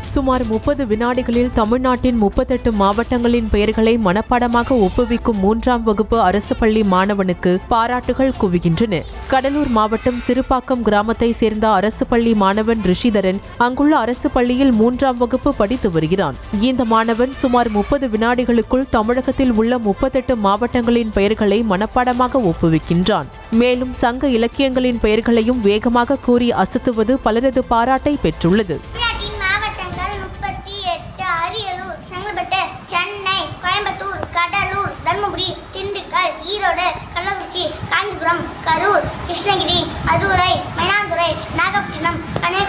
சுமார் முப்பது வினாடிகளில் தமிழ்நாட்டின் முப்பத்தெட்டு மாவட்டங்களின் பெயர்களை மனப்பாடமாக ஒப்புவிக்கும் மூன்றாம் வகுப்பு அரசு பள்ளி மாணவனுக்கு பாராட்டுகள் குவிகின்றன கடலூர் மாவட்டம் சிறுபாக்கம் கிராமத்தை சேர்ந்த அரசு பள்ளி மாணவன் ரிஷிதரன் அங்குள்ள அரசு பள்ளியில் மூன்றாம் வகுப்பு படித்து வருகிறான் இந்த மாணவன் சுமார் முப்பது வினாடிகளுக்குள் தமிழகத்தில் உள்ள முப்பத்தெட்டு மாவட்டங்களின் பெயர்களை மனப்பாடமாக ஒப்புவிக்கின்றான் மேலும் சங்க இலக்கியங்களின் பெயர்களையும் வேகமாக கூறி அசத்துவது பலரது பாராட்டை பெற்றுள்ளது தமிழ்நாட்டின் மாவட்டங்கள் முப்பத்தி எட்டு அரியலூர் செங்கல்பட்டு சென்னை கோயம்புத்தூர் கடலூர் தருமபுரி திண்டுக்கல் ஈரோடு கள்ளக்குறிச்சி காஞ்சிபுரம் கரூர் கிருஷ்ணகிரி மதுரை மயிலாடுதுறை நாகப்பட்டினம் கன்னியாகுமரி